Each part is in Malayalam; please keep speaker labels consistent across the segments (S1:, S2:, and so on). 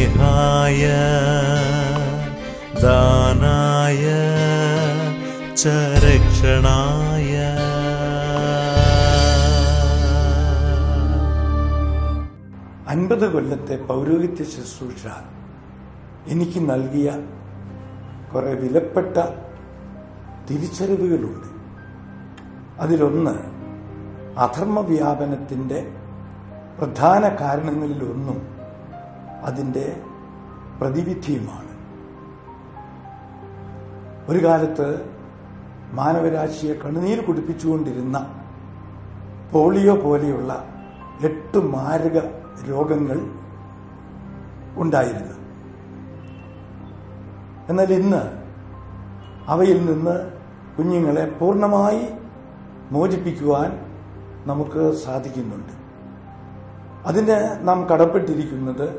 S1: സ്നേഹായ ദാനായ ച രക്ഷണായ
S2: അൻപത് കൊല്ലത്തെ പൗരോഹിത്യ ശുശ്രൂഷ എനിക്ക് നൽകിയ കുറെ വിലപ്പെട്ട തിരിച്ചറിവുകളുണ്ട് അതിലൊന്ന് അധർമ്മ വ്യാപനത്തിൻ്റെ പ്രധാന കാരണങ്ങളിലൊന്നും അതിൻ്റെ പ്രതിവിധിയുമാണ് ഒരു കാലത്ത് മാനവരാശിയെ കണ്ണുനീർ കുടിപ്പിച്ചുകൊണ്ടിരുന്ന പോളിയോ പോലെയുള്ള എട്ട് മാരക രോഗങ്ങൾ ഉണ്ടായിരുന്നു എന്നാൽ ഇന്ന് അവയിൽ നിന്ന് കുഞ്ഞുങ്ങളെ പൂർണ്ണമായി മോചിപ്പിക്കുവാൻ നമുക്ക് സാധിക്കുന്നുണ്ട് അതിന് നാം കടപ്പെട്ടിരിക്കുന്നത്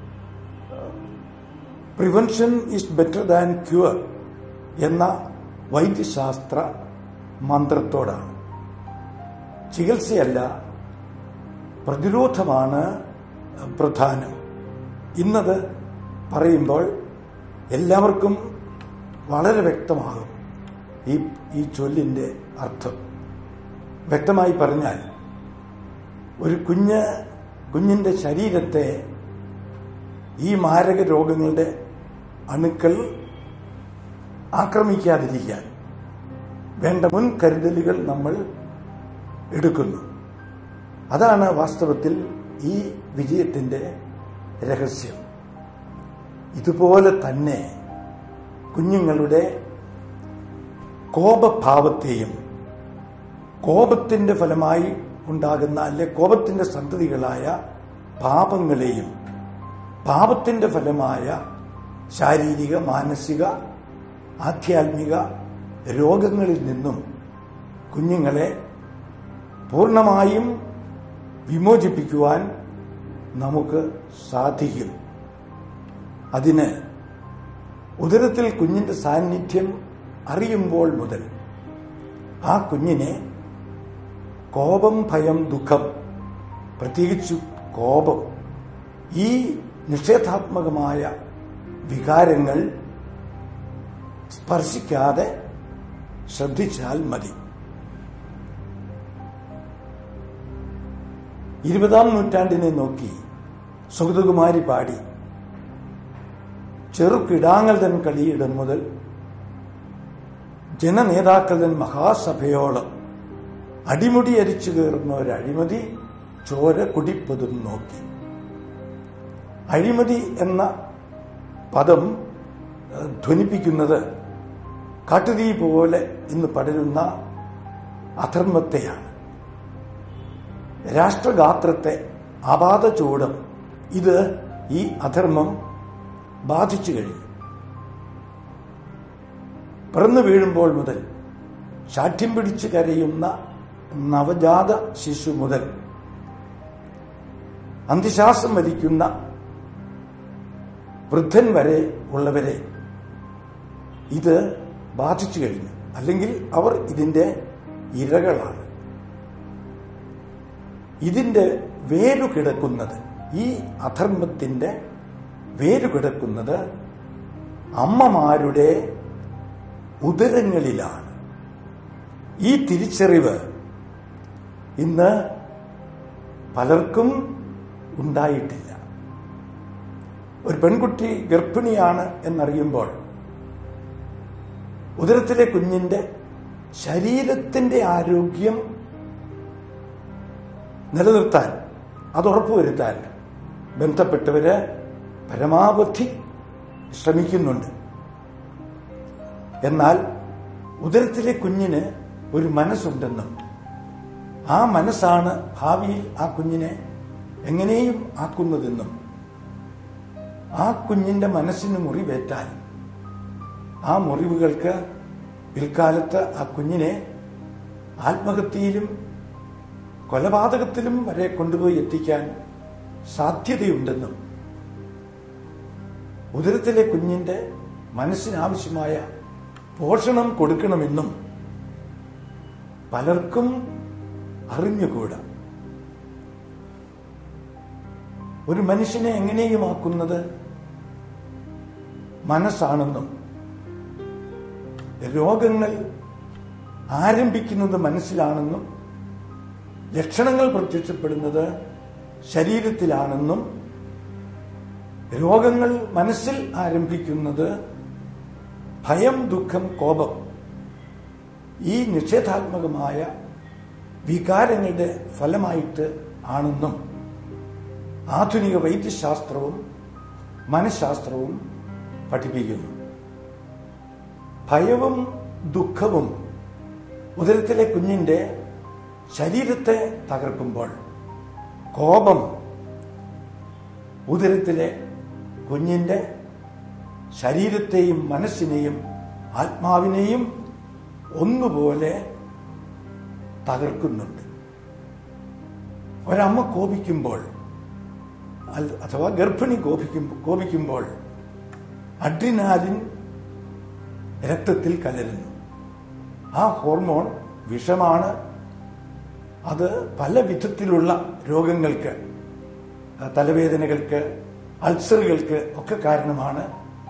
S2: prevention is better than cure എന്ന വൈദ്യശാസ്ത്ര മന്ത്രത്തോടാണ് ചികിത്സയല്ല പ്രതിരോധമാണ് പ്രധാനം ഇന്നത് പറയുമ്പോൾ എല്ലാവർക്കും വളരെ വ്യക്തമാകും ഈ ഈ ചൊല്ലിൻ്റെ അർത്ഥം വ്യക്തമായി പറഞ്ഞാൽ ഒരു കുഞ്ഞ് കുഞ്ഞിൻ്റെ ശരീരത്തെ ഈ മാരക രോഗങ്ങളുടെ അണുക്കൾ ആക്രമിക്കാതിരിക്കാൻ വേണ്ട മുൻകരുതലുകൾ നമ്മൾ എടുക്കുന്നു അതാണ് വാസ്തവത്തിൽ ഈ വിജയത്തിൻ്റെ രഹസ്യം ഇതുപോലെ തന്നെ കുഞ്ഞുങ്ങളുടെ കോപഭാവത്തെയും കോപത്തിന്റെ ഫലമായി ഉണ്ടാകുന്ന അല്ലെ കോപത്തിന്റെ സന്തതികളായ പാപങ്ങളെയും പാപത്തിന്റെ ഫലമായ ശാരീരിക മാനസിക ആധ്യാത്മിക രോഗങ്ങളിൽ നിന്നും കുഞ്ഞുങ്ങളെ പൂർണ്ണമായും വിമോചിപ്പിക്കുവാൻ നമുക്ക് സാധിക്കും അതിന് ഉദരത്തിൽ കുഞ്ഞിന്റെ സാന്നിധ്യം അറിയുമ്പോൾ മുതൽ ആ കുഞ്ഞിനെ കോപം ഭയം ദുഃഖം പ്രത്യേകിച്ചു കോപം ഈ നിഷേധാത്മകമായ വികാരങ്ങൾ സ്പർശിക്കാതെ ശ്രദ്ധിച്ചാൽ മതി ഇരുപതാം നൂറ്റാണ്ടിനെ നോക്കി സുഗതകുമാരി പാടി ചെറുകിടാങ്ങൾ തൻ കളിയിടം മുതൽ ജനനേതാക്കൾ തൻ മഹാസഭയോളം അടിമുടി അരിച്ചു കയറുന്ന ഒരു അഴിമതി ചോര കുടിപ്പതും നോക്കി അഴിമതി എന്ന പദം ഏഹ്, ധ്വനിപ്പിക്കുന്നത് കാട്ടുതീ പോലെ ഇന്ന് പടരുന്ന അധർമ്മത്തെയാണ് രാഷ്ട്രഗാത്രത്തെ അപാത ചൂടം ഇത് ഈ അധർമ്മം ബാധിച്ചു കഴിഞ്ഞു പിറന്നു വീഴുമ്പോൾ മുതൽ ശാഠ്യം പിടിച്ച് കരയുന്ന നവജാത ശിശു മുതൽ അന്ത്യശ്വാസം വലിക്കുന്ന വൃദ്ധൻ വരെ ഉള്ളവരെ ഇത് ബാധിച്ചു കഴിഞ്ഞു അല്ലെങ്കിൽ അവർ ഇതിന്റെ ഇരകളാണ് ഇതിന്റെ വേരു കിടക്കുന്നത് ഈ അധർമ്മത്തിന്റെ വേരു കിടക്കുന്നത് അമ്മമാരുടെ ഉദരങ്ങളിലാണ് ഈ തിരിച്ചറിവ് ഇന്ന് പലർക്കും ഉണ്ടായിട്ടില്ല ഒരു പെൺകുട്ടി ഗർഭിണിയാണ് എന്നറിയുമ്പോൾ ഉദരത്തിലെ കുഞ്ഞിന്റെ ശരീരത്തിന്റെ ആരോഗ്യം നിലനിർത്താൻ അത് ഉറപ്പുവരുത്താൻ ബന്ധപ്പെട്ടവര് പരമാവധി ശ്രമിക്കുന്നുണ്ട് എന്നാൽ ഉദരത്തിലെ കുഞ്ഞിന് ഒരു മനസ്സുണ്ടെന്നും ആ മനസ്സാണ് ഭാവിയിൽ ആ കുഞ്ഞിനെ എങ്ങനെയും ആക്കുന്നതെന്നും ആ കുഞ്ഞിന്റെ മനസ്സിന് മുറിവേറ്റാൽ ആ മുറിവുകൾക്ക് പിൽക്കാലത്ത് ആ കുഞ്ഞിനെ ആത്മഹത്യയിലും കൊലപാതകത്തിലും വരെ കൊണ്ടുപോയി എത്തിക്കാൻ സാധ്യതയുണ്ടെന്നും ഉദരത്തിലെ കുഞ്ഞിന്റെ മനസ്സിനാവശ്യമായ പോഷണം കൊടുക്കണമെന്നും പലർക്കും അറിഞ്ഞുകൂടാ ഒരു മനുഷ്യനെ എങ്ങനെയും ആക്കുന്നത് മനസ്സാണെന്നും രോഗങ്ങൾ ആരംഭിക്കുന്നത് മനസ്സിലാണെന്നും ലക്ഷണങ്ങൾ പ്രത്യക്ഷപ്പെടുന്നത് ശരീരത്തിലാണെന്നും രോഗങ്ങൾ മനസ്സിൽ ആരംഭിക്കുന്നത് ഭയം ദുഃഖം കോപം ഈ നിഷേധാത്മകമായ വികാരങ്ങളുടെ ഫലമായിട്ട് ആണെന്നും ആധുനിക വൈദ്യശാസ്ത്രവും മനഃശാസ്ത്രവും പഠിപ്പിക്കുന്നു ഭയവും ദുഃഖവും ഉദരത്തിലെ കുഞ്ഞിന്റെ ശരീരത്തെ തകർക്കുമ്പോൾ കോപം ഉദരത്തിലെ കുഞ്ഞിന്റെ ശരീരത്തെയും മനസ്സിനെയും ആത്മാവിനെയും ഒന്നുപോലെ തകർക്കുന്നുണ്ട് ഒരമ്മ കോപിക്കുമ്പോൾ അൽ- അഥവാ ഗർഭിണി കോപിക്കും കോപിക്കുമ്പോൾ അഡ്രിനാലിൻ രക്തത്തിൽ കലരുന്നു ആ ഹോർമോൺ വിഷമാണ് അത് പല വിധത്തിലുള്ള രോഗങ്ങൾക്ക് ആ, തലവേദനകൾക്ക് അൾസറുകൾക്ക് ഒക്കെ കാരണമാണ്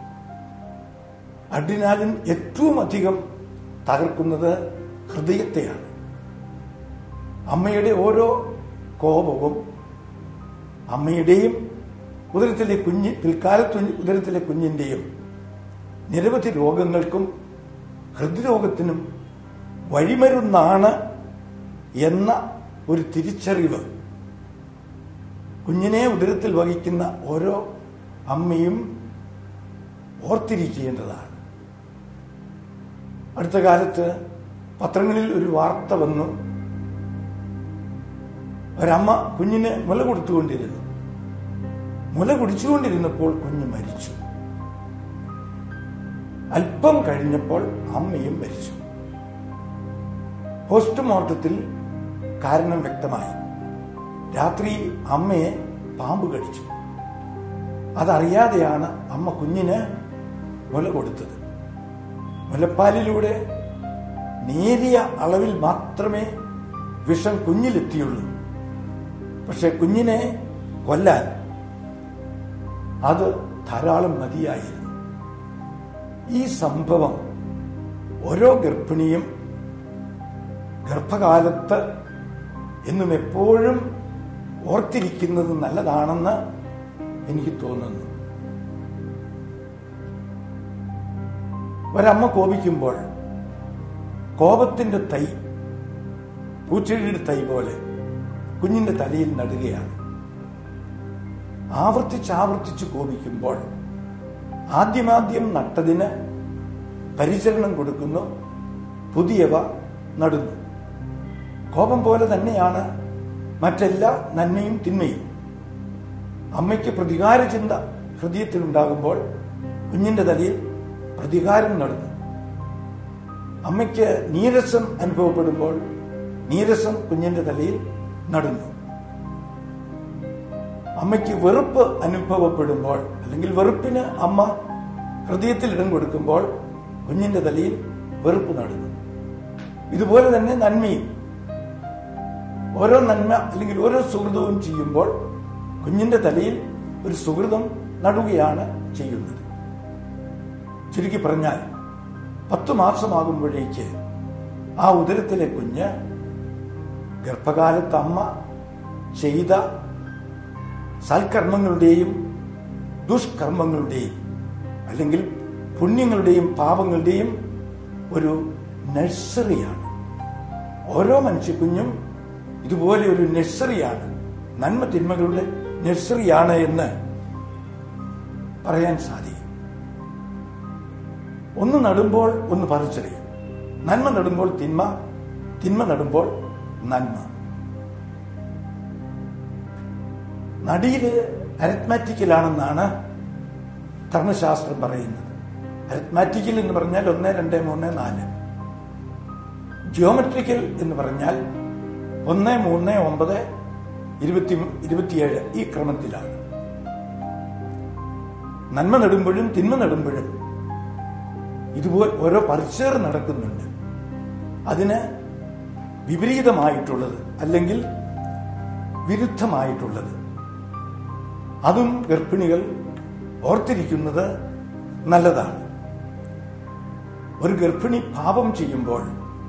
S2: അഡ്രിനാലിൻ ഏറ്റവും അധികം തകർക്കുന്നത് ഹൃദയത്തെയാണ് അമ്മയുടെ ഓരോ കോപവും അമ്മയുടെയും ഉദരത്തിലെ കുഞ്ഞ് പിൽക്കാലത്ത് ഉദരത്തിലെ കുഞ്ഞിന്റെയും നിരവധി രോഗങ്ങൾക്കും ഹൃദ്രോഗത്തിനും വഴിമരുന്നാണ് എന്ന ഒരു തിരിച്ചറിവ് കുഞ്ഞിനെ ഉദരത്തിൽ വഹിക്കുന്ന ഓരോ അമ്മയും ഓർത്തിരിക്കേണ്ടതാണ് അടുത്ത കാലത്ത് പത്രങ്ങളിൽ ഒരു വാർത്ത വന്നു ഒരമ്മ കുഞ്ഞിന് മുല കൊടുത്തുകൊണ്ടിരുന്നു മുല കുടിച്ചുകൊണ്ടിരുന്നപ്പോൾ കുഞ്ഞ് മരിച്ചു അല്പം കഴിഞ്ഞപ്പോൾ അമ്മയും മരിച്ചു പോസ്റ്റ്മോർട്ടത്തിൽ കാരണം വ്യക്തമായി രാത്രി അമ്മയെ പാമ്പ് കടിച്ചു അതറിയാതെയാണ് അമ്മ കുഞ്ഞിന് മുല കൊടുത്തത് മുലപ്പാലിലൂടെ നേരിയ അളവിൽ മാത്രമേ വിഷം കുഞ്ഞിലെത്തിയുള്ളൂ പക്ഷെ കുഞ്ഞിനെ കൊല്ലാൻ അത് ധാരാളം മതിയായിരുന്നു ഈ സംഭവം ഓരോ ഗർഭിണിയും ഗർഭകാലത്ത് എന്നും എപ്പോഴും ഓർത്തിരിക്കുന്നത് നല്ലതാണെന്ന് എനിക്ക് തോന്നുന്നു ഒരമ്മ കോപിക്കുമ്പോൾ കോപത്തിന്റെ തൈ പൂച്ചെടിയുടെ തൈ പോലെ കുഞ്ഞിന്റെ തലയിൽ നടുകയാണ് ആവർത്തിച്ച് ആവർത്തിച്ച് കോപിക്കുമ്പോൾ ആദ്യമാദ്യം നട്ടതിന് പരിചരണം കൊടുക്കുന്നു പുതിയവ നടുന്നു കോപം പോലെ തന്നെയാണ് മറ്റെല്ലാ നന്മയും തിന്മയും അമ്മയ്ക്ക് പ്രതികാര ചിന്ത ഹൃദയത്തിലുണ്ടാകുമ്പോൾ കുഞ്ഞിന്റെ തലയിൽ പ്രതികാരം നടന്നു അമ്മയ്ക്ക് നീരസം അനുഭവപ്പെടുമ്പോൾ നീരസം കുഞ്ഞിന്റെ തലയിൽ നടുന്നു അമ്മയ്ക്ക് വെറുപ്പ് അനുഭവപ്പെടുമ്പോൾ അല്ലെങ്കിൽ വെറുപ്പിന് അമ്മ ഹൃദയത്തിൽ ഇടം കൊടുക്കുമ്പോൾ കുഞ്ഞിന്റെ തലയിൽ വെറുപ്പ് നടുന്നു ഇതുപോലെ തന്നെ നന്മയും ഓരോ നന്മ അല്ലെങ്കിൽ ഓരോ സുഹൃതവും ചെയ്യുമ്പോൾ കുഞ്ഞിന്റെ തലയിൽ ഒരു സുഹൃതം നടുകയാണ് ചെയ്യുന്നത് ചുരുക്കി പറഞ്ഞാൽ പത്തു മാസമാകുമ്പോഴേക്ക് ആ ഉദരത്തിലെ കുഞ്ഞ് ഗർഭകാലത്ത് അമ്മ ചെയ്ത സൽക്കർമ്മങ്ങളുടെയും ദുഷ്കർമ്മങ്ങളുടെയും അല്ലെങ്കിൽ പുണ്യങ്ങളുടെയും പാപങ്ങളുടെയും ഒരു നഴ്സറിയാണ് ഓരോ മനുഷ്യക്കുഞ്ഞും ഇതുപോലെ ഒരു നഴ്സറിയാണ് നന്മ തിന്മകളുടെ നഴ്സറിയാണ് എന്ന് പറയാൻ സാധിക്കും ഒന്ന് നടുമ്പോൾ ഒന്ന് പറിച്ചറിയും നന്മ നടുമ്പോൾ തിന്മ തിന്മ നടുമ്പോൾ നന്മ നടിയില് അരത്മാറ്റിക്കലാണെന്നാണ് ധർമ്മശാസ്ത്രം പറയുന്നത് അരത്മാറ്റിക്കൽ എന്ന് പറഞ്ഞാൽ ഒന്ന് രണ്ട് മൂന്ന് നാല് ജിയോമെട്രിക്കൽ എന്ന് പറഞ്ഞാൽ ഒന്ന് മൂന്ന് ഒമ്പത് ഇരുപത്തി ഇരുപത്തിയേഴ് ഈ ക്രമത്തിലാണ് നന്മ നടുമ്പോഴും തിന്മ നടുമ്പോഴും ഇതുപോലെ ഓരോ പറിച്ചേർ നടക്കുന്നുണ്ട് അതിന് വിപരീതമായിട്ടുള്ളത് അല്ലെങ്കിൽ വിരുദ്ധമായിട്ടുള്ളത് അതും ഗർഭിണികൾ ഓർത്തിരിക്കുന്നത് നല്ലതാണ് ഒരു ഗർഭിണി പാപം ചെയ്യുമ്പോൾ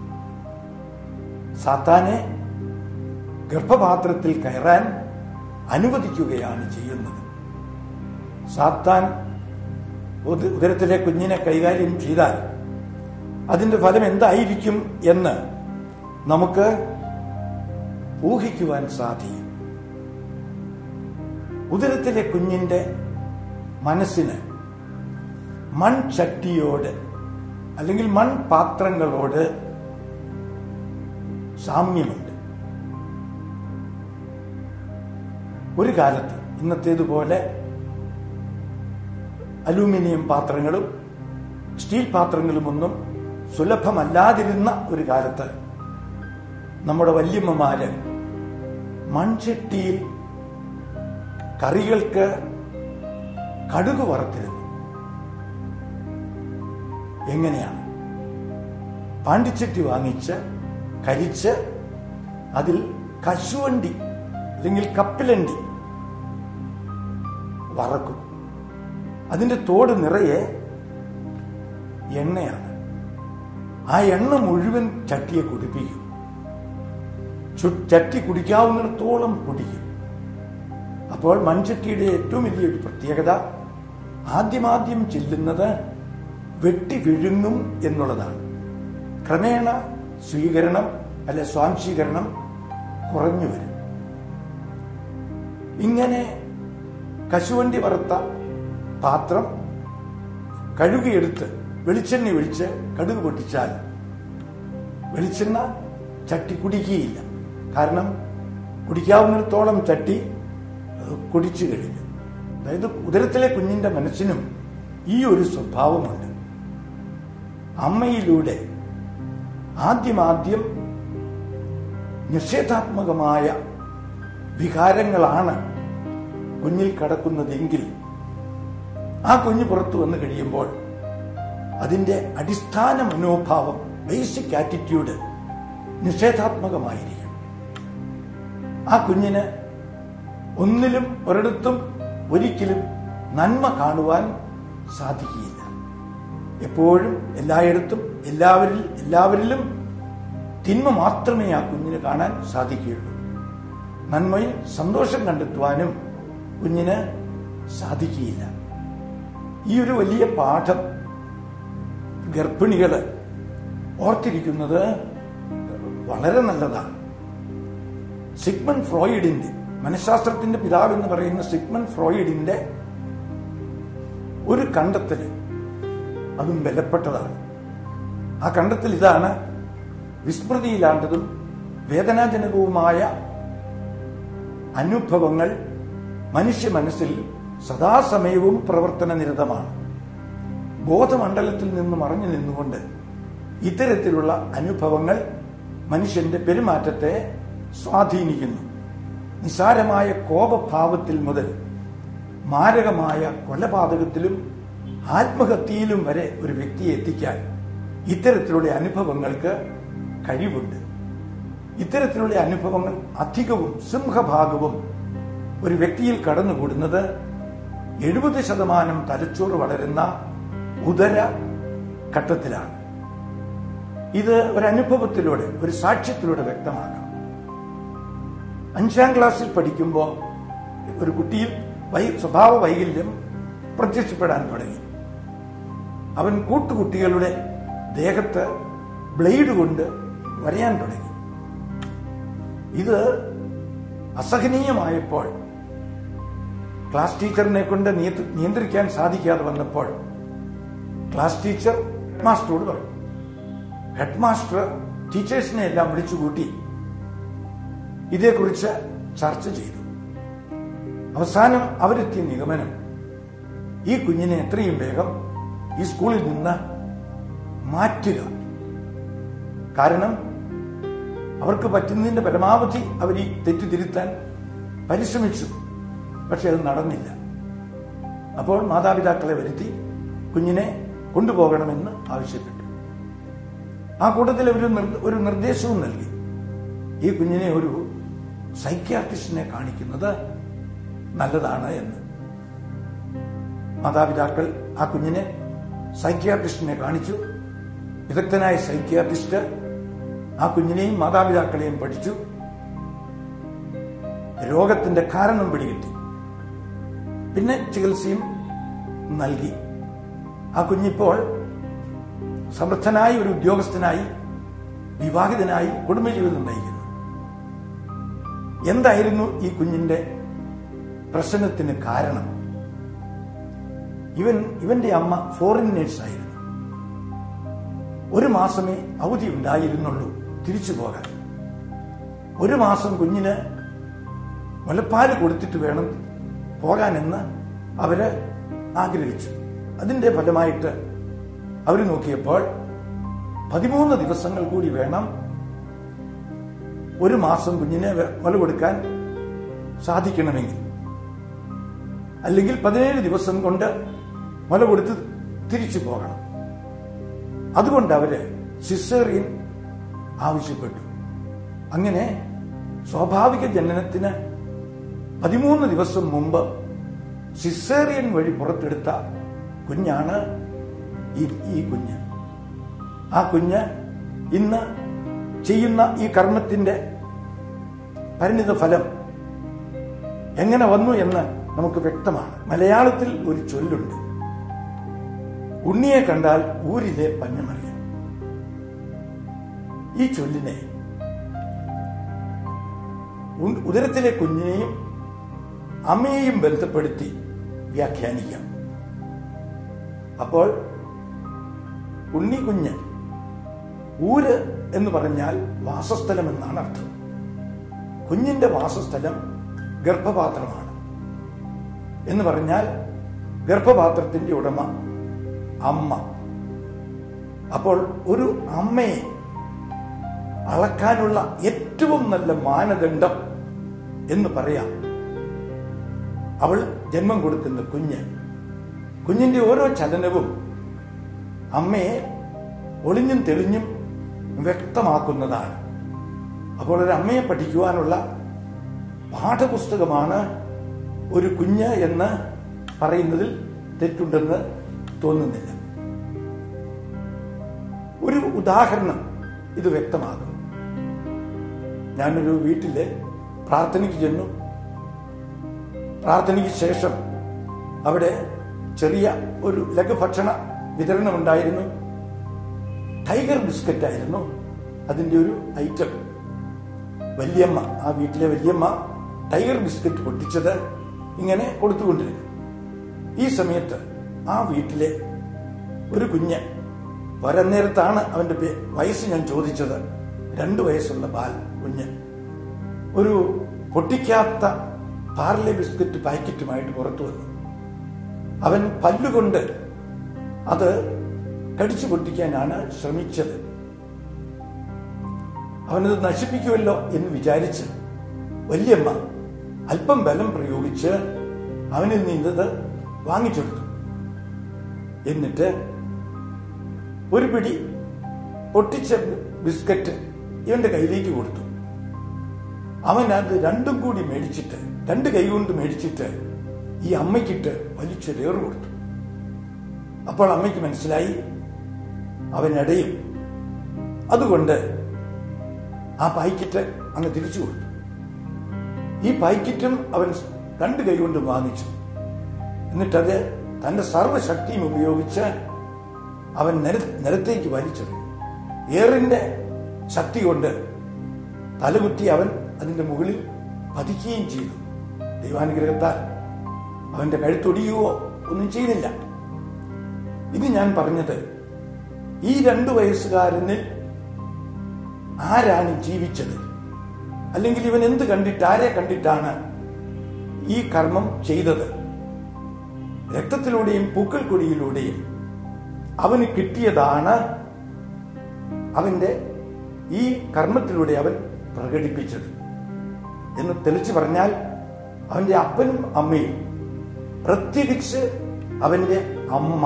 S2: സാത്താനെ ഗർഭപാത്രത്തിൽ കയറാൻ അനുവദിക്കുകയാണ് ചെയ്യുന്നത് സാത്താൻ ഉദ- ഉദരത്തിലെ കുഞ്ഞിനെ കൈകാര്യം ചെയ്താൽ അതിന്റെ ഫലം എന്തായിരിക്കും എന്ന് നമുക്ക് ഊഹിക്കുവാൻ സാധിക്കും ഉദരത്തിലെ കുഞ്ഞിന്റെ മനസ്സിന് മൺചട്ടിയോട് അല്ലെങ്കിൽ മൺപാത്രങ്ങളോട് സാമ്യമുണ്ട് ഒരു കാലത്ത് ഇന്നത്തേതുപോലെ അലൂമിനിയം പാത്രങ്ങളും സ്റ്റീൽ പാത്രങ്ങളുമൊന്നും സുലഭമല്ലാതിരുന്ന ഒരു കാലത്ത് നമ്മുടെ വല്യമ്മമാര് മൺചട്ടിയിൽ കറികൾക്ക് കടുക് വറുത്തിരുന്നു എങ്ങനെയാണ് പാണ്ടിച്ചട്ടി വാങ്ങിച്ച് കരിച്ച് അതിൽ കശുവണ്ടി അല്ലെങ്കിൽ കപ്പിലണ്ടി വറക്കും അതിന്റെ തോട് നിറയെ എണ്ണയാണ് ആ എണ്ണ മുഴുവൻ ചട്ടിയെ കുടിപ്പിക്കും ചു- ചട്ടി കുടിക്കാവുന്നിടത്തോളം കുടിക്കും അപ്പോൾ മൺചട്ടിയുടെ ഏറ്റവും വലിയൊരു പ്രത്യേകത ആദ്യമാദ്യം ചെല്ലുന്നത് വെട്ടി വിഴുങ്ങും എന്നുള്ളതാണ് ക്രമേണ സ്വീകരണം അല്ലെ സ്വാംശീകരണം കുറഞ്ഞു വരും ഇങ്ങനെ കശുവണ്ടി വറുത്ത പാത്രം കഴുകിയെടുത്ത് വെളിച്ചെണ്ണ ഒഴിച്ച് കടുക് പൊട്ടിച്ചാൽ വെളിച്ചെണ്ണ ചട്ടി കുടിക്കുകയില്ല കാരണം കുടിക്കാവുന്നിടത്തോളം ചട്ടി ഏഹ്, കുടിച്ചു കഴിഞ്ഞു അതായത് ഉദരത്തിലെ കുഞ്ഞിന്റെ മനസ്സിനും ഈ ഒരു സ്വഭാവമുണ്ട് അമ്മയിലൂടെ ആദ്യമാദ്യം നിഷേധാത്മകമായ വികാരങ്ങളാണ് കുഞ്ഞിൽ കടക്കുന്നതെങ്കിൽ ആ കുഞ്ഞ് പുറത്തു വന്നു കഴിയുമ്പോൾ അതിന്റെ അടിസ്ഥാന മനോഭാവം ബേസിക് ആറ്റിറ്റ്യൂഡ് നിഷേധാത്മകമായിരിക്കും ആ കുഞ്ഞിന് ഒന്നിലും ഒരിടത്തും ഒരിക്കലും നന്മ കാണുവാൻ സാധിക്കുകയില്ല എപ്പോഴും എല്ലായിടത്തും എല്ലാവരിൽ എല്ലാവരിലും തിന്മ മാത്രമേ ആ കുഞ്ഞിന് കാണാൻ സാധിക്കുകയുള്ളൂ നന്മയിൽ സന്തോഷം കണ്ടെത്തുവാനും കുഞ്ഞിന് സാധിക്കുകയില്ല ഈ ഒരു വലിയ പാഠം ഗർഭിണികള് ഓർത്തിരിക്കുന്നത് വളരെ നല്ലതാണ് സിഗ്മൺ ഫ്രോയിഡിന്റെ മനഃശാസ്ത്രത്തിന്റെ പിതാവ് എന്ന് പറയുന്ന സിഗ്മൺ ഫ്രോയിഡിന്റെ ഒരു കണ്ടെത്തൽ അതും ബലപ്പെട്ടതാണ് ആ കണ്ടെത്തൽ ഇതാണ് വിസ്മൃതിയിലാണ്ടതും വേദനാജനകവുമായ അനുഭവങ്ങൾ മനുഷ്യ മനസ്സിൽ സദാസമയവും പ്രവർത്തന നിരതമാണ് ബോധമണ്ഡലത്തിൽ നിന്ന് മറഞ്ഞു നിന്നുകൊണ്ട് ഇത്തരത്തിലുള്ള അനുഭവങ്ങൾ മനുഷ്യന്റെ പെരുമാറ്റത്തെ സ്വാധീനിക്കുന്നു നിസാരമായ കോപഭാവത്തിൽ മുതൽ മാരകമായ കൊലപാതകത്തിലും ആത്മഹത്യയിലും വരെ ഒരു വ്യക്തിയെ എത്തിക്കാൻ ഇത്തരത്തിലുള്ള അനുഭവങ്ങൾക്ക് കഴിവുണ്ട് ഇത്തരത്തിലുള്ള അനുഭവങ്ങൾ അധികവും സിംഹഭാഗവും ഒരു വ്യക്തിയിൽ കടന്നുകൂടുന്നത് എഴുപത് ശതമാനം തലച്ചോറ് വളരുന്ന ഉദര ഘട്ടത്തിലാണ് ഇത് ഒരു അനുഭവത്തിലൂടെ ഒരു സാക്ഷ്യത്തിലൂടെ വ്യക്തമാക്കാം അഞ്ചാം ക്ലാസ്സിൽ പഠിക്കുമ്പോൾ ഒരു കുട്ടിയിൽ വൈ സ്വഭാവ വൈകല്യം പ്രത്യക്ഷപ്പെടാൻ തുടങ്ങി അവൻ കൂട്ടുകുട്ടികളുടെ ദേഹത്ത് ബ്ലേഡ് കൊണ്ട് വരയാൻ തുടങ്ങി ഇത് അസഹനീയമായപ്പോൾ ക്ലാസ് ടീച്ചറിനെ കൊണ്ട് നിയന്ത്രി- നിയന്ത്രിക്കാൻ സാധിക്കാതെ വന്നപ്പോൾ ക്ലാസ് ടീച്ചർ മാസ്റ്ററോട് പറഞ്ഞു ഹെഡ് മാസ്റ്റർ ടീച്ചേഴ്സിനെ എല്ലാം വിളിച്ചുകൂട്ടി ഇതേക്കുറിച്ച് ചർച്ച ചെയ്തു അവസാനം അവരെത്തിയ നിഗമനം ഈ കുഞ്ഞിനെ എത്രയും വേഗം ഈ സ്കൂളിൽ നിന്ന് മാറ്റുക കാരണം അവർക്ക് പറ്റുന്നതിന്റെ പരമാവധി അവർ ഈ തെറ്റ് തിരുത്താൻ പരിശ്രമിച്ചു പക്ഷെ അത് നടന്നില്ല അപ്പോൾ മാതാപിതാക്കളെ വരുത്തി കുഞ്ഞിനെ കൊണ്ടുപോകണമെന്ന് ആവശ്യപ്പെട്ടു ആ കൂട്ടത്തിൽ ഒരു നിർ- ഒരു നിർദ്ദേശവും നൽകി ഈ കുഞ്ഞിനെ ഒരു സൈക്യാട്രിസ്റ്റിനെ കാണിക്കുന്നത് നല്ലതാണ് എന്ന് മാതാപിതാക്കൾ ആ കുഞ്ഞിനെ സൈക്യാട്രിസ്റ്റിനെ കാണിച്ചു വിദഗ്ധനായ സൈക്യാട്രിസ്റ്റ് ആ കുഞ്ഞിനെയും മാതാപിതാക്കളെയും പഠിച്ചു രോഗത്തിന്റെ കാരണം പിടികിട്ടി പിന്നെ ചികിത്സയും നൽകി ആ കുഞ്ഞിപ്പോൾ സമർത്ഥനായി ഒരു ഉദ്യോഗസ്ഥനായി വിവാഹിതനായി കുടുംബജീവിതം നയിക്കുന്നു എന്തായിരുന്നു ഈ കുഞ്ഞിന്റെ പ്രശ്നത്തിന് കാരണം ഇവൻ ഇവന്റെ അമ്മ ഫോറിൻ നേഴ്സായിരുന്നു ഒരു മാസമേ അവധി ഉണ്ടായിരുന്നുള്ളൂ തിരിച്ചു പോകാൻ ഒരു മാസം കുഞ്ഞിന് മുലപ്പാല് കൊടുത്തിട്ട് വേണം പോകാനെന്ന് അവര് ആഗ്രഹിച്ചു അതിന്റെ ഫലമായിട്ട് അവർ നോക്കിയപ്പോൾ പതിമൂന്ന് ദിവസങ്ങൾ കൂടി വേണം ഒരു മാസം കുഞ്ഞിനെ മുല കൊടുക്കാൻ സാധിക്കണമെങ്കിൽ അല്ലെങ്കിൽ പതിനേഴ് ദിവസം കൊണ്ട് മുല കൊടുത്ത് തിരിച്ചു പോകണം അതുകൊണ്ട് അവര് സിസേറിയൻ ആവശ്യപ്പെട്ടു അങ്ങനെ സ്വാഭാവിക ജനനത്തിന് പതിമൂന്ന് ദിവസം മുമ്പ് സിസേറിയൻ വഴി പുറത്തെടുത്ത കുഞ്ഞാണ് ഈ ഈ കുഞ്ഞ് ആ കുഞ്ഞ് ഇന്ന് ചെയ്യുന്ന ഈ കർമ്മത്തിന്റെ പരിണിത ഫലം എങ്ങനെ വന്നു എന്ന് നമുക്ക് വ്യക്തമാണ് മലയാളത്തിൽ ഒരു ചൊല്ലുണ്ട് ഉണ്ണിയെ കണ്ടാൽ ഊരിലെ പഞ്ഞമറിയാം ഈ ചൊല്ലിനെ ഉ- ഉദരത്തിലെ കുഞ്ഞിനെയും അമ്മയെയും ബന്ധപ്പെടുത്തി വ്യാഖ്യാനിക്കാം അപ്പോൾ ഉണ്ണി കുഞ്ഞ് ഊര് എന്ന് പറഞ്ഞാൽ വാസസ്ഥലം എന്നാണ് അർത്ഥം കുഞ്ഞിന്റെ വാസസ്ഥലം ഗർഭപാത്രമാണ് എന്ന് പറഞ്ഞാൽ ഗർഭപാത്രത്തിന്റെ ഉടമ അമ്മ അപ്പോൾ ഒരു അമ്മയെ അളക്കാനുള്ള ഏറ്റവും നല്ല മാനദണ്ഡം എന്ന് പറയാം അവൾ ജന്മം കൊടുക്കുന്ന കുഞ്ഞ് കുഞ്ഞിന്റെ ഓരോ ചലനവും അമ്മയെ ഒളിഞ്ഞും തെളിഞ്ഞും വ്യക്തമാക്കുന്നതാണ് അപ്പോൾ ഒരു അമ്മയെ പഠിക്കുവാനുള്ള പാഠപുസ്തകമാണ് ഒരു കുഞ്ഞ് എന്ന് പറയുന്നതിൽ തെറ്റുണ്ടെന്ന് തോന്നുന്നില്ല ഒരു ഉദാഹരണം ഇത് വ്യക്തമാകും ഞാനൊരു വീട്ടില് പ്രാർത്ഥനയ്ക്ക് ചെന്നു പ്രാർത്ഥനയ്ക്ക് ശേഷം അവിടെ ചെറിയ ഒരു ലഘുഭക്ഷണ വിതരണം ഉണ്ടായിരുന്നു ടൈഗർ ബിസ്ക്കറ്റ് ആയിരുന്നു അതിന്റെ ഒരു ഐറ്റം വല്യമ്മ ആ വീട്ടിലെ വല്യമ്മ ടൈഗർ ബിസ്ക്കറ്റ് പൊട്ടിച്ചത് ഇങ്ങനെ കൊടുത്തുകൊണ്ടിരുന്നു ഈ സമയത്ത് ആ വീട്ടിലെ ഒരു കുഞ്ഞ് വരാൻ നേരത്താണ് അവന്റെ പേ- വയസ്സ് ഞാൻ ചോദിച്ചത് രണ്ടു വയസ്സുള്ള ബാൽ കുഞ്ഞ് ഒരു പൊട്ടിക്കാത്ത പാർലെ ബിസ്ക്കറ്റ് പാക്കറ്റുമായിട്ട് പുറത്തു വന്നു അവൻ പല്ലുകൊണ്ട് അത് കടിച്ചു പൊട്ടിക്കാനാണ് ശ്രമിച്ചത് അവനത് നശിപ്പിക്കുമല്ലോ എന്ന് വിചാരിച്ച് വല്യമ്മ അല്പം ബലം പ്രയോഗിച്ച് അവനിൽ നിന്നത് വാങ്ങിച്ചെടുത്തു എന്നിട്ട് ഒരു പിടി പൊട്ടിച്ച ബിസ്ക്കറ്റ് ഇവന്റെ കയ്യിലേക്ക് കൊടുത്തു അവൻ അത് രണ്ടും കൂടി മേടിച്ചിട്ട് രണ്ട് കൈ കൊണ്ട് മേടിച്ചിട്ട് ഈ അമ്മയ്ക്കിട്ട് വലിച്ചൊരേറ് കൊടുത്തു അപ്പോൾ അമ്മയ്ക്ക് മനസ്സിലായി അവനടയും അതുകൊണ്ട് ആ പായ്ക്കറ്റ് അങ്ങ് തിരിച്ചു കൊടുത്തു ഈ പായ്ക്കറ്റും അവൻ രണ്ട് കൈ കൊണ്ട് വാങ്ങിച്ചു എന്നിട്ടത് തന്റെ സർവശക്തിയും ഉപയോഗിച്ച് അവൻ നിര നിരത്തേക്ക് വലിച്ചെറിഞ്ഞു ഏറിന്റെ ശക്തി കൊണ്ട് തലകുത്തി അവൻ അതിന്റെ മുകളിൽ പതിക്കുകയും ചെയ്തു ദൈവാനുഗ്രഹത്താൽ അവന്റെ കഴുത്തൊടിയുകയോ ഒന്നും ചെയ്തില്ല ഇത് ഞാൻ പറഞ്ഞത് ഈ രണ്ടു വയസ്സുകാരനിൽ ആരാണ് ജീവിച്ചത് അല്ലെങ്കിൽ ഇവൻ എന്ത് കണ്ടിട്ട് ആരെ കണ്ടിട്ടാണ് ഈ കർമ്മം ചെയ്തത് രക്തത്തിലൂടെയും പൂക്കൾ കൊടിയിലൂടെയും അവന് കിട്ടിയതാണ് അവന്റെ ഈ കർമ്മത്തിലൂടെ അവൻ പ്രകടിപ്പിച്ചത് എന്ന് തെളിച്ചു പറഞ്ഞാൽ അവന്റെ അപ്പനും അമ്മയും പ്രത്യേകിച്ച് അവന്റെ അമ്മ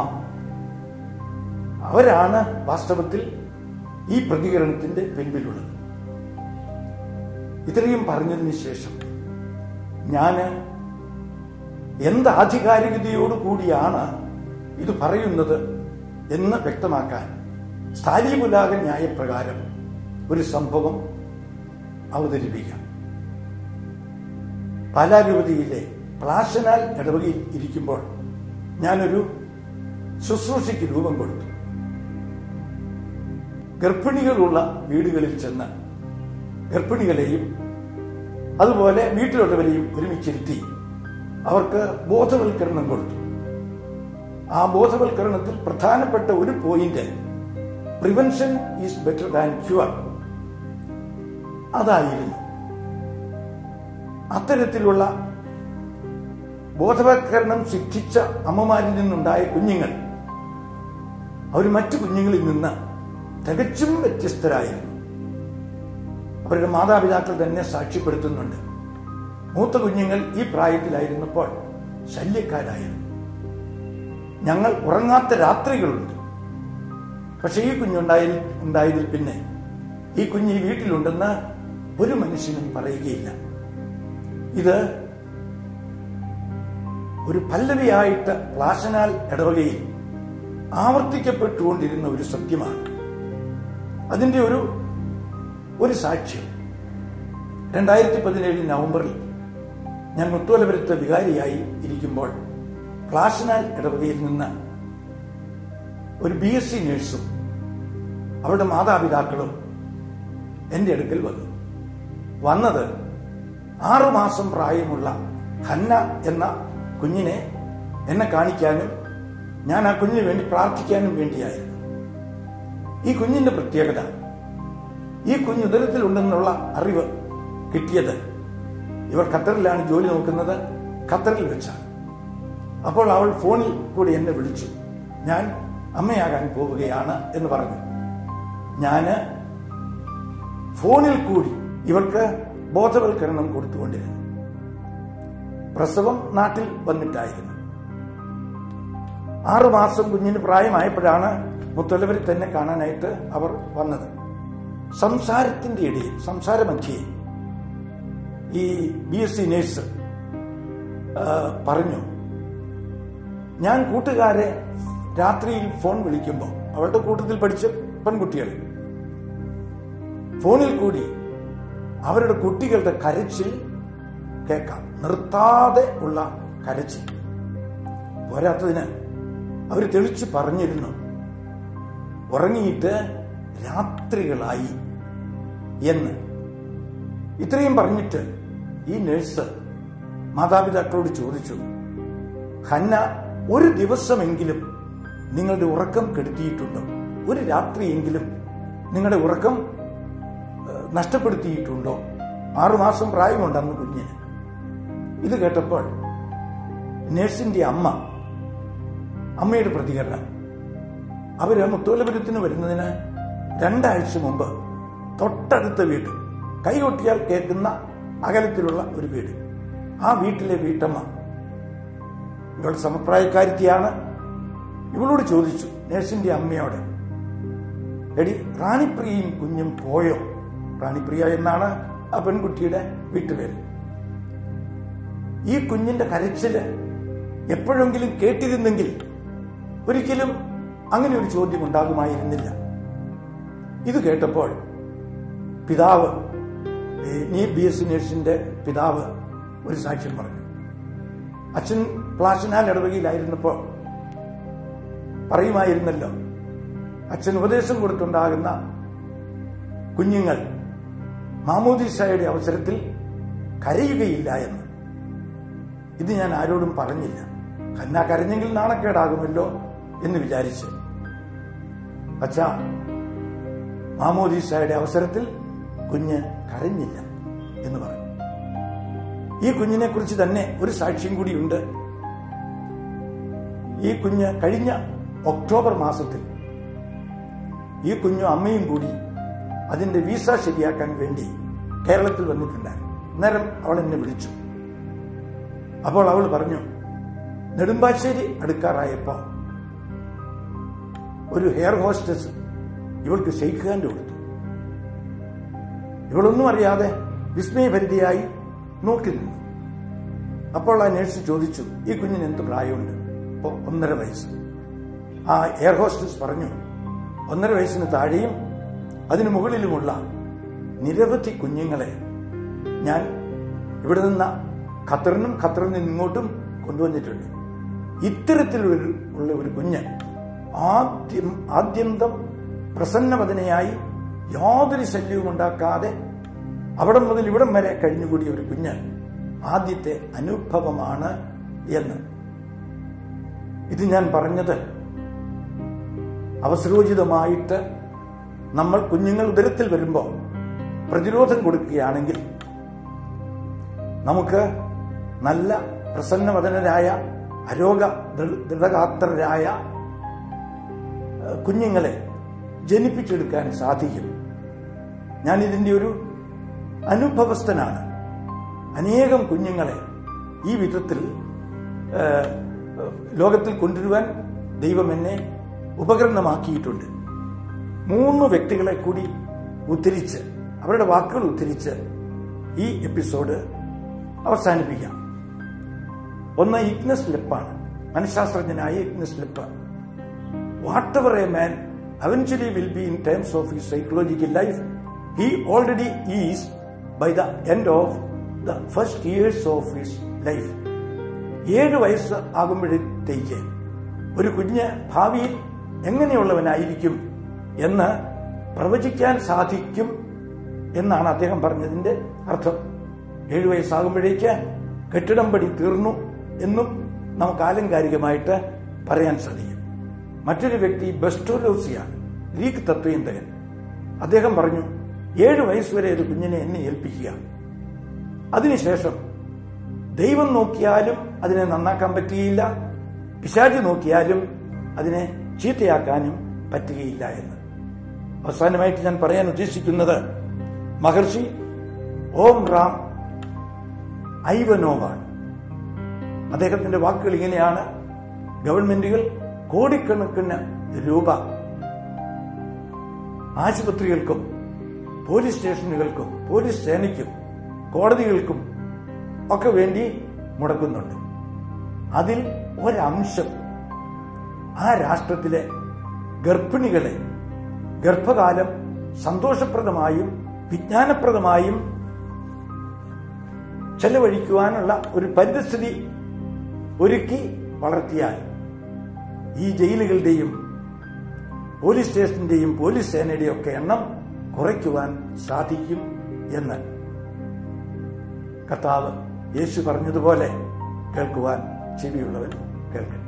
S2: അവരാണ് വാസ്തവത്തിൽ ഈ പ്രതികരണത്തിന്റെ പിൻപിലുള്ളത് ഇത്രയും പറഞ്ഞതിന് ശേഷം ഞാൻ എന്ത് ആധികാരികതയോടു കൂടിയാണ് ഇത് പറയുന്നത് എന്ന് വ്യക്തമാക്കാൻ സ്ഥാലീപുലാക ന്യായപ്രകാരം ഒരു സംഭവം അവതരിപ്പിക്കാം പാലാരൂപതയിലെ പ്ലാശനാൽ ഇടവകയിൽ ഇരിക്കുമ്പോൾ ഞാനൊരു ശുശ്രൂഷയ്ക്ക് രൂപം കൊടുത്തു ഗർഭിണികളുള്ള വീടുകളിൽ ചെന്ന് ഗർഭിണികളെയും അതുപോലെ വീട്ടിലുള്ളവരെയും ഒരുമിച്ചിരുത്തി അവർക്ക് ബോധവൽക്കരണം കൊടുത്തു ആ ബോധവൽക്കരണത്തിൽ പ്രധാനപ്പെട്ട ഒരു point prevention is better than cure അതായിരുന്നു അത്തരത്തിലുള്ള ബോധവൽക്കരണം സിദ്ധിച്ച അമ്മമാരിൽ നിന്നുണ്ടായ കുഞ്ഞുങ്ങൾ അവർ മറ്റു കുഞ്ഞുങ്ങളിൽ നിന്ന് തികച്ചും വ്യത്യസ്തരായിരുന്നു അവരുടെ മാതാപിതാക്കൾ തന്നെ സാക്ഷ്യപ്പെടുത്തുന്നുണ്ട് മൂത്ത കുഞ്ഞുങ്ങൾ ഈ പ്രായത്തിലായിരുന്നപ്പോൾ ശല്യക്കാരായിരുന്നു ഞങ്ങൾ ഉറങ്ങാത്ത രാത്രികളുണ്ട് പക്ഷെ ഈ കുഞ്ഞുണ്ടായതിൽ ഉണ്ടായതിൽ പിന്നെ ഈ കുഞ്ഞ് ഈ വീട്ടിലുണ്ടെന്ന് ഒരു മനുഷ്യനും പറയുകയില്ല ഇത് ഒരു പല്ലവിയായിട്ട് പ്ലാശനാൽ ഇടവകയിൽ ആവർത്തിക്കപ്പെട്ടുകൊണ്ടിരുന്ന ഒരു സത്യമാണ് അതിന്റെ ഒരു ഒരു സാക്ഷ്യം രണ്ടായിരത്തി പതിനേഴ് നവംബറിൽ ഞാൻ മുത്തോലപുരത്ത് വികാരിയായി ഇരിക്കുമ്പോൾ പ്ലാശനാൽ ഇടവകയിൽ നിന്ന് ഒരു ബി എസ് സി നേഴ്സും അവരുടെ മാതാപിതാക്കളും എൻ്റെ അടുക്കൽ വന്നു വന്നത് ആറുമാസം പ്രായമുള്ള ഹന്ന എന്ന കുഞ്ഞിനെ എന്നെ കാണിക്കാനും ഞാൻ ആ കുഞ്ഞിന് വേണ്ടി പ്രാർത്ഥിക്കാനും വേണ്ടിയായിരുന്നു ഈ കുഞ്ഞിന്റെ പ്രത്യേകത ഈ കുഞ്ഞ് ഉദരത്തിലുണ്ടെന്നുള്ള അറിവ് കിട്ടിയത് ഇവർ ഖത്തറിലാണ് ജോലി നോക്കുന്നത് ഖത്തറിൽ വെച്ചാണ് അപ്പോൾ അവൾ ഫോണിൽ കൂടി എന്നെ വിളിച്ചു ഞാൻ അമ്മയാകാൻ പോവുകയാണ് എന്ന് പറഞ്ഞു ഞാന് ഫോണിൽ കൂടി ഇവർക്ക് ബോധവൽക്കരണം കൊടുത്തുകൊണ്ടിരുന്നു പ്രസവം നാട്ടിൽ വന്നിട്ടായിരുന്നു ആറുമാസം കുഞ്ഞിന് പ്രായമായപ്പോഴാണ് മുത്തലവരിൽ തന്നെ കാണാനായിട്ട് അവർ വന്നത് സംസാരത്തിന്റെ ഇടയിൽ സംസാരമധ്യേ ഈ ബി എസ് സി നേഴ്സ് പറഞ്ഞു ഞാൻ കൂട്ടുകാരെ രാത്രിയിൽ ഫോൺ വിളിക്കുമ്പോൾ അവളുടെ കൂട്ടത്തിൽ പഠിച്ച പെൺകുട്ടികൾ ഫോണിൽ കൂടി അവരുടെ കുട്ടികളുടെ കരച്ചിൽ കേൾക്കാം നിർത്താതെ ഉള്ള കരച്ചിൽ പോരാത്തതിന് അവർ തെളിച്ച് പറഞ്ഞിരുന്നു ഉറങ്ങിയിട്ട് രാത്രികളായി എന്ന് ഇത്രയും പറഞ്ഞിട്ട് ഈ നേഴ്സ് മാതാപിതാക്കളോട് ചോദിച്ചു ഹന്ന ഒരു ദിവസമെങ്കിലും നിങ്ങളുടെ ഉറക്കം കെടുത്തിയിട്ടുണ്ടോ ഒരു രാത്രിയെങ്കിലും നിങ്ങളുടെ ഉറക്കം ഏഹ്, നഷ്ടപ്പെടുത്തിയിട്ടുണ്ടോ ആറുമാസം പ്രായമുണ്ടെന്ന് കുഞ്ഞിന് ഇത് കേട്ടപ്പോൾ നേഴ്സിന്റെ അമ്മ അമ്മയുടെ പ്രതികരണം അവര് മുത്തോലപുരത്തിന് വരുന്നതിന് രണ്ടാഴ്ച മുമ്പ് തൊട്ടടുത്ത വീട് കൈകൊട്ടിയാൽ കേൾക്കുന്ന അകലത്തിലുള്ള ഒരു വീട് ആ വീട്ടിലെ വീട്ടമ്മ ഇവൾ സമപ്രായക്കാരിത്തിയാണ് ഇവളോട് ചോദിച്ചു നേഴ്സിന്റെ അമ്മയോട് എടി റാണിപ്രിയയും കുഞ്ഞും പോയോ റാണിപ്രിയ എന്നാണ് ആ പെൺകുട്ടിയുടെ വീട്ടുപേര് ഈ കുഞ്ഞിന്റെ കരച്ചില് എപ്പോഴെങ്കിലും കേട്ടിരുന്നെങ്കിൽ ഒരിക്കലും അങ്ങനെ ഒരു ചോദ്യം ഉണ്ടാകുമായിരുന്നില്ല ഇത് കേട്ടപ്പോൾ പിതാവ് ഈ നീ ബി എസ് സി നേഴ്സിന്റെ പിതാവ് ഒരു സാക്ഷ്യം പറഞ്ഞു അച്ഛൻ പ്ലാശനാൽ ഇടവകയിലായിരുന്നപ്പോൾ പറയുമായിരുന്നല്ലോ അച്ഛൻ ഉപദേശം കൊടുത്തുണ്ടാകുന്ന കുഞ്ഞുങ്ങൾ മാമോദീസായുടെ അവസരത്തിൽ കരയുകയില്ല എന്ന് ഇത് ഞാൻ ആരോടും പറഞ്ഞില്ല കന്ന കരഞ്ഞെങ്കിൽ നാണക്കേടാകുമല്ലോ എന്ന് വിചാരിച്ച് അച്ഛാ മാമോദീസായുടെ അവസരത്തിൽ കുഞ്ഞ് കരഞ്ഞില്ല എന്ന് പറഞ്ഞു ഈ കുഞ്ഞിനെ കുറിച്ച് തന്നെ ഒരു സാക്ഷ്യം കൂടിയുണ്ട് ഈ കുഞ്ഞ് കഴിഞ്ഞ ഒക്ടോബർ മാസത്തിൽ ഈ കുഞ്ഞും അമ്മയും കൂടി അതിന്റെ വീസ ശരിയാക്കാൻ വേണ്ടി കേരളത്തിൽ വന്നിട്ടുണ്ടായിരുന്നു അന്നേരം അവൾ എന്നെ വിളിച്ചു അപ്പോൾ അവൾ പറഞ്ഞു നെടുമ്പാശ്ശേരി അടുക്കാറായപ്പോ ഒരു ഹെയർ ഹോസ്റ്റസ് ഇവൾക്ക് ഷെയ്ക്ക് ഹാൻഡ് കൊടുത്തു ഇവളൊന്നും അറിയാതെ വിസ്മയഭരിതയായി നോക്കി നിന്നു അപ്പോൾ ആ നേഴ്സ് ചോദിച്ചു ഈ കുഞ്ഞിന് എന്ത് പ്രായമുണ്ട് ഇപ്പോ ഒന്നര വയസ്സ് ആ എയർ ഹോസ്റ്റസ് പറഞ്ഞു ഒന്നര വയസ്സിന് താഴെയും അതിനു മുകളിലുമുള്ള നിരവധി കുഞ്ഞുങ്ങളെ ഞാൻ ഇവിടെ നിന്ന് ഖത്തറിനും ഖത്തറിൽ നിന്ന് ഇങ്ങോട്ടും കൊണ്ടുവന്നിട്ടുണ്ട് ഇത്തരത്തിലൊരു ഉള്ള ഒരു കുഞ്ഞ് ആദ്യം ആദ്യന്തം പ്രസന്നവദനയായി യാതൊരു ശല്യവും ഉണ്ടാക്കാതെ അവിടെ മുതൽ ഇവിടം വരെ കഴിഞ്ഞുകൂടിയ ഒരു കുഞ്ഞ് ആദ്യത്തെ അനുഭവമാണ് എന്ന് ഇത് ഞാൻ പറഞ്ഞത് അവസരോചിതമായിട്ട് നമ്മൾ കുഞ്ഞുങ്ങൾ ഉദരത്തിൽ വരുമ്പോൾ പ്രതിരോധം കൊടുക്കുകയാണെങ്കിൽ നമുക്ക് നല്ല പ്രസന്നവദനരായ അരോഗ ദൃ- ദൃഢഗാത്രരായ ഏഹ്, കുഞ്ഞുങ്ങളെ ജനിപ്പിച്ചെടുക്കാൻ സാധിക്കും ഞാൻ ഇതിൻ്റെ ഒരു അനുഭവസ്ഥനാണ് അനേകം കുഞ്ഞുങ്ങളെ ഈ വിധത്തിൽ ഏഹ്, ലോകത്തിൽ കൊണ്ടുവരുവാൻ ദൈവം എന്നെ ഉപകരണമാക്കിയിട്ടുണ്ട് മൂന്ന് വ്യക്തികളെ കൂടി ഉദ്ധരിച്ച് അവരുടെ വാക്കുകൾ ഉദ്ധരിച്ച് ഈ എപ്പിസോഡ് അവസാനിപ്പിക്കാം ഒന്ന് ഇഗ്നസ് ലെപ്പാണ് മനഃശാസ്ത്രജ്ഞനായ Ignace Lepp whatever a man eventually will be in terms of his psychological life, he already is by the end of the first years of his life. ഏഴ് വയസ്സ് ആകുമ്പോഴത്തേക്ക് ഒരു കുഞ്ഞ് ഭാവിയിൽ എങ്ങനെയുള്ളവനായിരിക്കും എന്ന് പ്രവചിക്കാൻ സാധിക്കും എന്നാണ് അദ്ദേഹം പറഞ്ഞതിന്റെ അർത്ഥം ഏഴു വയസ്സാകുമ്പോഴേക്ക് കെട്ടിടം പടി തീർന്നു എന്നും നമുക്ക് ആലങ്കാരികമായിട്ട് പറയാൻ സാധിക്കും മറ്റൊരു വ്യക്തി ബെസ്റ്റോലോസിയാണ് ഗ്രീക്ക് തത്വചിന്തകൻ അദ്ദേഹം പറഞ്ഞു ഏഴു വയസ്സുവരെ ഒരു കുഞ്ഞിനെ എന്നെ ഏൽപ്പിക്കുക അതിനുശേഷം ദൈവം നോക്കിയാലും അതിനെ നന്നാക്കാൻ പറ്റുകയില്ല പിശാചി നോക്കിയാലും അതിനെ ചീത്തയാക്കാനും പറ്റുകയില്ല എന്ന് അവസാനമായിട്ട് ഞാൻ പറയാൻ ഉദ്ദേശിക്കുന്നത് മഹർഷി ഓം റാം ഐവനോവാണ് അദ്ദേഹത്തിന്റെ വാക്കുകൾ ഇങ്ങനെയാണ് ഗവൺമെന്റുകൾ കോടിക്കണക്കിന് രൂപ ആശുപത്രികൾക്കും പോലീസ് സ്റ്റേഷനുകൾക്കും പോലീസ് സേനയ്ക്കും കോടതികൾക്കും ഒക്കെ വേണ്ടി മുടക്കുന്നുണ്ട് അതിൽ ഒരംശം ആ രാഷ്ട്രത്തിലെ ഗർഭിണികളെ ഗർഭകാലം സന്തോഷപ്രദമായും വിജ്ഞാനപ്രദമായും ചെലവഴിക്കുവാനുള്ള ഒരു പരിസ്ഥിതി ഒരുക്കി വളർത്തിയാൽ ഈ ജയിലുകളുടെയും പോലീസ് സ്റ്റേഷന്റെയും പോലീസ് സേനയുടെയും ഒക്കെ എണ്ണം കുറയ്ക്കുവാൻ സാധിക്കും എന്ന് കർത്താവ് യേശു പറഞ്ഞതുപോലെ കേൾക്കുവാൻ ചെവിയുള്ളവൻ കേൾക്കട്ടെ